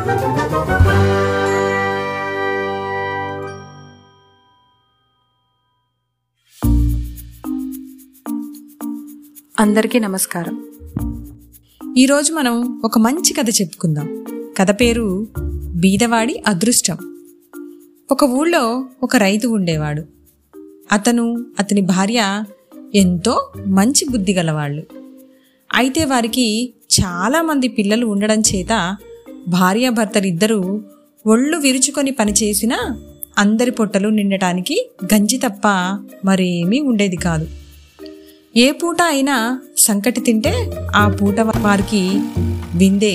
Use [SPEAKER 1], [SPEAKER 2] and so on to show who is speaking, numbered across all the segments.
[SPEAKER 1] అందరికీ నమస్కారం ఈరోజు మనం ఒక మంచి కథ చెప్పుకుందాం కథ పేరు బీదవాడి అదృష్టం ఒక ఊళ్ళో ఒక రైతు ఉండేవాడు అతను అతని భార్య ఎంతో మంచి బుద్ధి గలవాళ్ళు అయితే వారికి చాలామంది పిల్లలు ఉండడం చేత భార్యాభర్తలిద్దరూ ఒళ్ళు విరుచుకొని పనిచేసినా అందరి పొట్టలు నిండటానికి గంజి తప్ప మరేమీ ఉండేది కాదు ఏ పూట అయినా సంకటి తింటే ఆ పూట వారికి విందే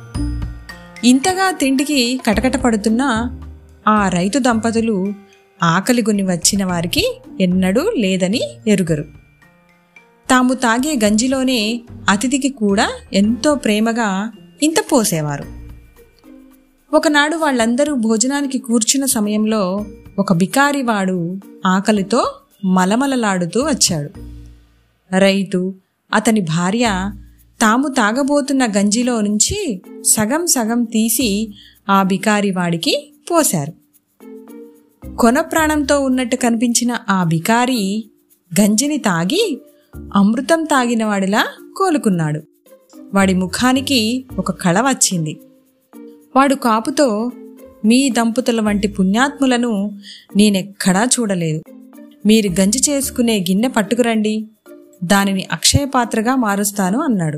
[SPEAKER 1] ఇంతగా తిండికి కటకట పడుతున్న ఆ రైతు దంపతులు ఆకలిగొని వచ్చిన వారికి ఎన్నడూ లేదని ఎరుగరు తాము తాగే గంజిలోనే అతిథికి కూడా ఎంతో ప్రేమగా ఇంత పోసేవారు ఒకనాడు వాళ్ళందరూ భోజనానికి కూర్చున్న సమయంలో ఒక బికారివాడు ఆకలితో మలమలలాడుతూ వచ్చాడు రైతు అతని భార్య తాము తాగబోతున్న గంజిలో నుంచి సగం సగం తీసి ఆ బికారి వాడికి పోశారు కొన ప్రాణంతో ఉన్నట్టు కనిపించిన ఆ బికారి గంజిని తాగి అమృతం తాగిన వాడిలా కోలుకున్నాడు వాడి ముఖానికి ఒక కళ వచ్చింది వాడు కాపుతో మీ దంపతుల వంటి పుణ్యాత్ములను నేనెక్కడా చూడలేదు మీరు గంజి చేసుకునే గిన్నె పట్టుకురండి దానిని అక్షయపాత్రగా మారుస్తాను అన్నాడు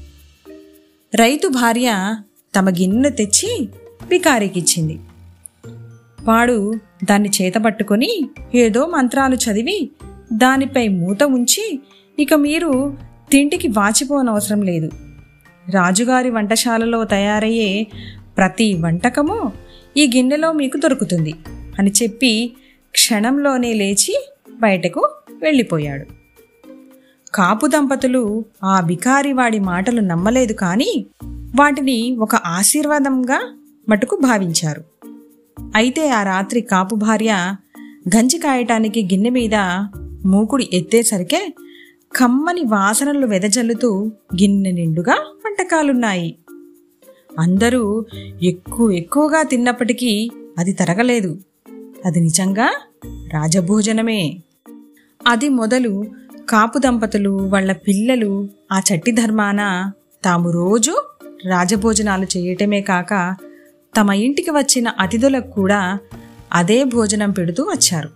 [SPEAKER 1] రైతు భార్య తమ గిన్నె తెచ్చి బికారికిచ్చింది వాడు దాన్ని చేతబట్టుకొని ఏదో మంత్రాలు చదివి దానిపై మూత ఉంచి ఇక మీరు తిండికి వాచిపోనవసరం లేదు రాజుగారి వంటశాలలో తయారయ్యే ప్రతి వంటకము ఈ గిన్నెలో మీకు దొరుకుతుంది అని చెప్పి క్షణంలోనే లేచి బయటకు వెళ్ళిపోయాడు కాపు దంపతులు ఆ బికారి వాడి మాటలు నమ్మలేదు కానీ వాటిని ఒక ఆశీర్వాదంగా మటుకు భావించారు అయితే ఆ రాత్రి కాపు భార్య గంజి కాయటానికి గిన్నె మీద మూకుడు ఎత్తేసరికే కమ్మని వాసనలు వెదజల్లుతూ గిన్నె నిండుగా వంటకాలున్నాయి అందరూ ఎక్కువ ఎక్కువగా తిన్నప్పటికీ అది తరగలేదు అది నిజంగా రాజభోజనమే అది మొదలు కాపు దంపతులు వాళ్ళ పిల్లలు ఆ చట్టి ధర్మాన తాము రోజు రాజభోజనాలు చేయటమే కాక తమ ఇంటికి వచ్చిన అతిథులకు కూడా అదే భోజనం పెడుతూ వచ్చారు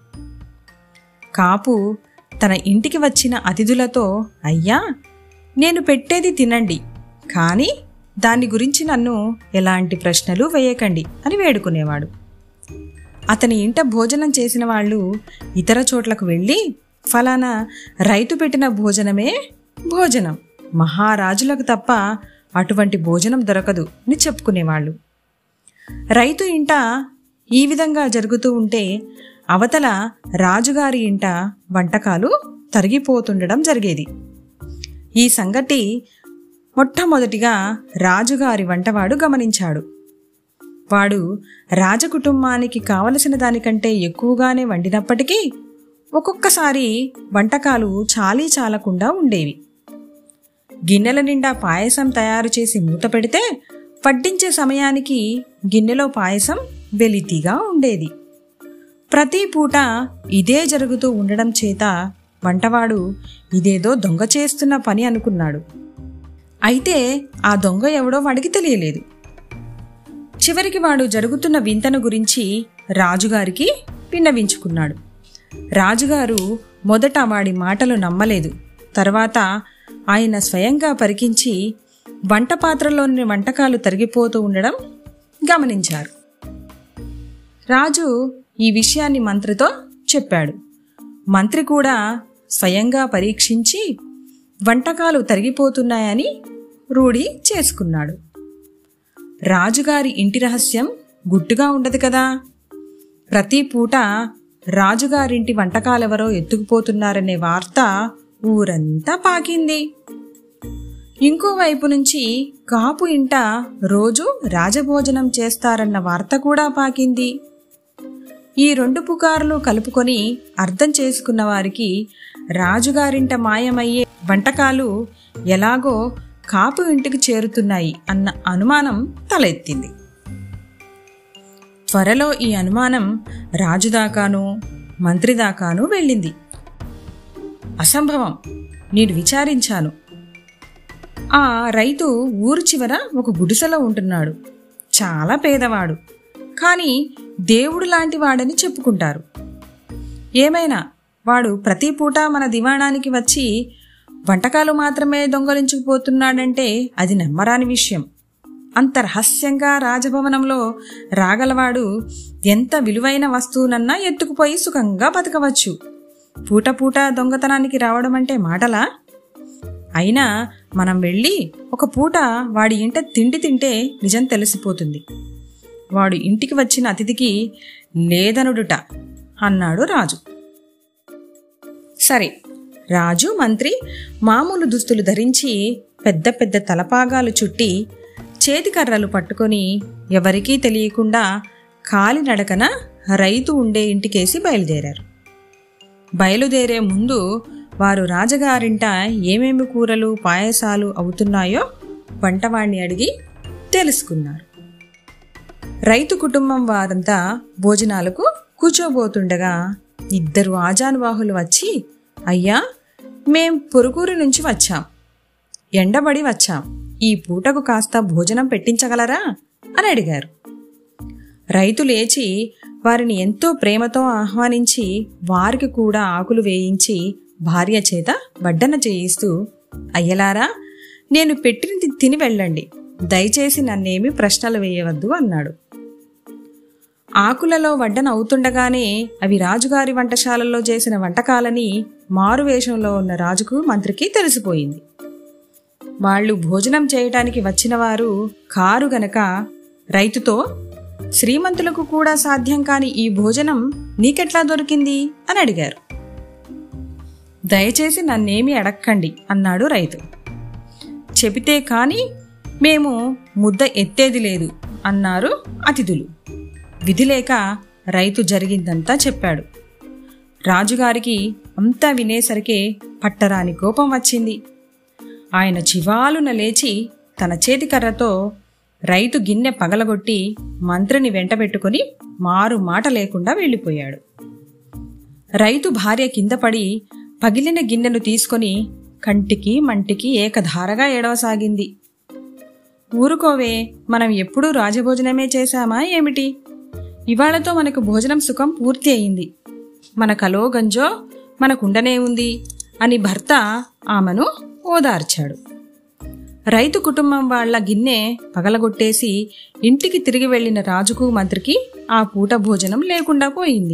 [SPEAKER 1] కాపు తన ఇంటికి వచ్చిన అతిథులతో అయ్యా నేను పెట్టేది తినండి కానీ దాని గురించి నన్ను ఎలాంటి ప్రశ్నలు వేయకండి అని వేడుకునేవాడు అతని ఇంట భోజనం చేసిన వాళ్ళు ఇతర చోట్లకు వెళ్ళి ఫలానా రైతు పెట్టిన భోజనమే భోజనం మహారాజులకు తప్ప అటువంటి భోజనం దొరకదు అని చెప్పుకునేవాళ్ళు రైతు ఇంట ఈ విధంగా జరుగుతూ ఉంటే అవతల రాజుగారి ఇంట వంటకాలు తరిగిపోతుండడం జరిగేది ఈ సంగతి మొట్టమొదటిగా రాజుగారి వంటవాడు గమనించాడు వాడు రాజకుటుంబానికి కావలసిన దానికంటే ఎక్కువగానే వండినప్పటికీ ఒక్కొక్కసారి వంటకాలు చాలీ చాలకుండా ఉండేవి గిన్నెల నిండా పాయసం తయారు చేసి మూత పెడితే వడ్డించే సమయానికి గిన్నెలో పాయసం వెలితిగా ఉండేది ప్రతి పూట ఇదే జరుగుతూ ఉండడం చేత వంటవాడు ఇదేదో దొంగ చేస్తున్న పని అనుకున్నాడు అయితే ఆ దొంగ ఎవడో వాడికి తెలియలేదు చివరికి వాడు జరుగుతున్న వింతను గురించి రాజుగారికి విన్నవించుకున్నాడు రాజుగారు మొదట వాడి మాటలు నమ్మలేదు తర్వాత ఆయన స్వయంగా పరికించి వంట పాత్రలోని వంటకాలు తరిగిపోతూ ఉండడం గమనించారు రాజు ఈ విషయాన్ని మంత్రితో చెప్పాడు మంత్రి కూడా స్వయంగా పరీక్షించి వంటకాలు తరిగిపోతున్నాయని రూఢి చేసుకున్నాడు రాజుగారి ఇంటి రహస్యం గుట్టుగా ఉండదు కదా ప్రతి పూట రాజుగారింటి వంటకాలెవరో ఎత్తుకుపోతున్నారనే వార్త ఊరంతా పాకింది ఇంకో వైపు నుంచి కాపు ఇంట రోజు రాజభోజనం చేస్తారన్న వార్త కూడా పాకింది ఈ రెండు పుకార్లు కలుపుకొని అర్థం చేసుకున్న వారికి రాజుగారింట మాయమయ్యే వంటకాలు ఎలాగో కాపు ఇంటికి చేరుతున్నాయి అన్న అనుమానం తలెత్తింది త్వరలో ఈ అనుమానం రాజు దాకాను మంత్రి దాకాను వెళ్ళింది అసంభవం నేను విచారించాను ఆ రైతు ఊరు చివర ఒక గుడిసెలో ఉంటున్నాడు చాలా పేదవాడు కానీ దేవుడు లాంటి వాడని చెప్పుకుంటారు ఏమైనా వాడు ప్రతి పూట మన దివాణానికి వచ్చి వంటకాలు మాత్రమే దొంగలించుకుపోతున్నాడంటే అది నమ్మరాని విషయం అంత రహస్యంగా రాజభవనంలో రాగలవాడు ఎంత విలువైన వస్తువునన్నా ఎత్తుకుపోయి సుఖంగా బతకవచ్చు పూట పూట దొంగతనానికి రావడం అంటే మాటలా అయినా మనం వెళ్ళి ఒక పూట వాడి ఇంట తిండి తింటే నిజం తెలిసిపోతుంది వాడు ఇంటికి వచ్చిన అతిథికి లేదనుడుట అన్నాడు రాజు సరే రాజు మంత్రి మామూలు దుస్తులు ధరించి పెద్ద పెద్ద తలపాగాలు చుట్టి చేతికర్రలు పట్టుకొని ఎవరికీ తెలియకుండా కాలినడకన రైతు ఉండే ఇంటికేసి బయలుదేరారు బయలుదేరే ముందు వారు రాజగారింట ఏమేమి కూరలు పాయసాలు అవుతున్నాయో వంటవాణ్ణి అడిగి తెలుసుకున్నారు రైతు కుటుంబం వారంతా భోజనాలకు కూర్చోబోతుండగా ఇద్దరు ఆజానుబాహులు వచ్చి అయ్యా మేం పొరుగురు నుంచి వచ్చాం ఎండబడి వచ్చాం ఈ పూటకు కాస్త భోజనం పెట్టించగలరా అని అడిగారు రైతు లేచి వారిని ఎంతో ప్రేమతో ఆహ్వానించి వారికి కూడా ఆకులు వేయించి భార్య చేత వడ్డన చేయిస్తూ అయ్యలారా నేను పెట్టినది తిని వెళ్ళండి దయచేసి నన్నేమి ప్రశ్నలు వేయవద్దు అన్నాడు ఆకులలో వడ్డన అవుతుండగానే అవి రాజుగారి వంటశాలల్లో చేసిన వంటకాలని మారువేషంలో ఉన్న రాజుకు మంత్రికి తెలిసిపోయింది వాళ్ళు భోజనం చేయటానికి వచ్చిన వారు కారు గనక రైతుతో శ్రీమంతులకు కూడా సాధ్యం కాని ఈ భోజనం నీకెట్లా దొరికింది అని అడిగారు దయచేసి నన్నేమీ అడక్కండి అన్నాడు రైతు చెబితే కాని మేము ముద్ద ఎత్తేది లేదు అన్నారు అతిథులు విధి లేక రైతు జరిగిందంతా చెప్పాడు రాజుగారికి అంతా వినేసరికే పట్టరాని కోపం వచ్చింది ఆయన చివాలున లేచి తన చేతికర్రతో రైతు గిన్నె పగలగొట్టి మంత్రిని వెంటబెట్టుకుని మారు మాట లేకుండా వెళ్ళిపోయాడు రైతు భార్య కింద పడి పగిలిన గిన్నెను తీసుకొని కంటికి మంటికి ఏకధారగా ఏడవసాగింది ఊరుకోవే మనం ఎప్పుడూ రాజభోజనమే చేశామా ఏమిటి ఇవాళతో మనకు భోజనం సుఖం పూర్తి అయింది మన కలో గంజో మనకుండనే ఉంది అని భర్త ఆమెను ఓదార్చాడు రైతు కుటుంబం వాళ్ళ గిన్నె పగలగొట్టేసి ఇంటికి తిరిగి వెళ్ళిన రాజుకు మంత్రికి ఆ పూట భోజనం లేకుండా పోయింది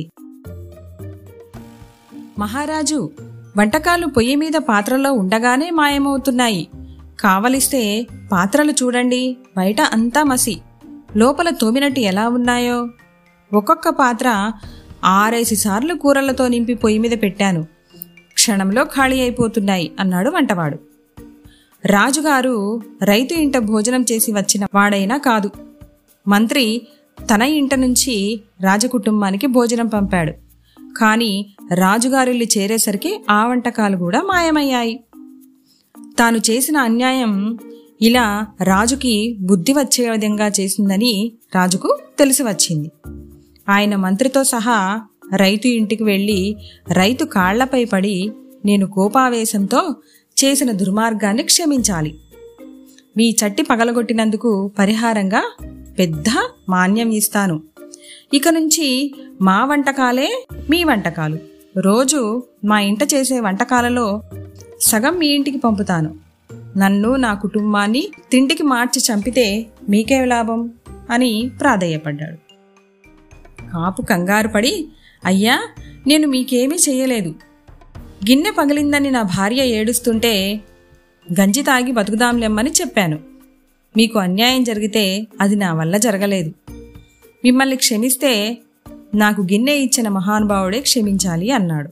[SPEAKER 1] మహారాజు వంటకాలు పొయ్యి మీద పాత్రలో ఉండగానే మాయమవుతున్నాయి కావలిస్తే పాత్రలు చూడండి బయట అంతా మసి లోపల తోమినట్టు ఎలా ఉన్నాయో ఒక్కొక్క పాత్ర ఆరేసి సార్లు కూరలతో నింపి పొయ్యి మీద పెట్టాను క్షణంలో ఖాళీ అయిపోతున్నాయి అన్నాడు వంటవాడు రాజుగారు రైతు ఇంట భోజనం చేసి వచ్చిన వాడైనా కాదు మంత్రి తన ఇంట నుంచి రాజకుటుంబానికి భోజనం పంపాడు కానీ రాజుగారిల్లు చేరేసరికి ఆ వంటకాలు కూడా మాయమయ్యాయి తాను చేసిన అన్యాయం ఇలా రాజుకి బుద్ధి వచ్చే విధంగా చేసిందని రాజుకు తెలిసి వచ్చింది ఆయన మంత్రితో సహా రైతు ఇంటికి వెళ్ళి రైతు కాళ్లపై పడి నేను కోపావేశంతో చేసిన దుర్మార్గాన్ని క్షమించాలి మీ చట్టి పగలగొట్టినందుకు పరిహారంగా పెద్ద మాన్యం ఇస్తాను ఇక నుంచి మా వంటకాలే మీ వంటకాలు రోజు మా ఇంట చేసే వంటకాలలో సగం మీ ఇంటికి పంపుతాను నన్ను నా కుటుంబాన్ని తిండికి మార్చి చంపితే మీకే లాభం అని ప్రాధేయపడ్డాడు కాపు కంగారు పడి అయ్యా నేను మీకేమీ చెయ్యలేదు గిన్నె పగిలిందని నా భార్య ఏడుస్తుంటే గంజి తాగి బతుకుదాంలెమ్మని చెప్పాను మీకు అన్యాయం జరిగితే అది నా వల్ల జరగలేదు మిమ్మల్ని క్షమిస్తే నాకు గిన్నె ఇచ్చిన మహానుభావుడే క్షమించాలి అన్నాడు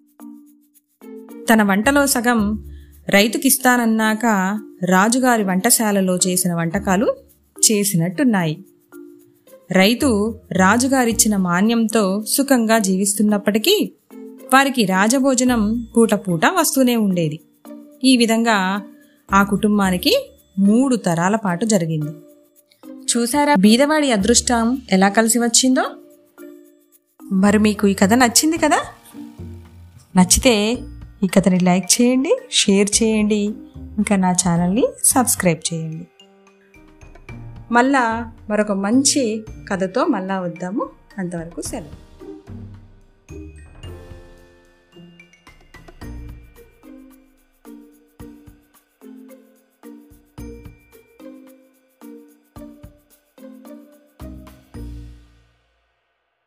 [SPEAKER 1] తన వంటలో సగం రైతుకిస్తానన్నాక రాజుగారి వంటశాలలో చేసిన వంటకాలు చేసినట్టున్నాయి రైతు రాజుగారిచ్చిన మాన్యంతో సుఖంగా జీవిస్తున్నప్పటికీ వారికి రాజభోజనం పూట పూట వస్తూనే ఉండేది ఈ విధంగా ఆ కుటుంబానికి మూడు తరాల పాటు జరిగింది చూసారా బీదవాడి అదృష్టం ఎలా కలిసి వచ్చిందో మరి మీకు ఈ కథ నచ్చింది కదా నచ్చితే ఈ కథని లైక్ చేయండి షేర్ చేయండి ఇంకా నా ఛానల్ని సబ్స్క్రైబ్ చేయండి మళ్ళా మరొక మంచి కథతో మళ్ళా వద్దాము అంతవరకు సెలవు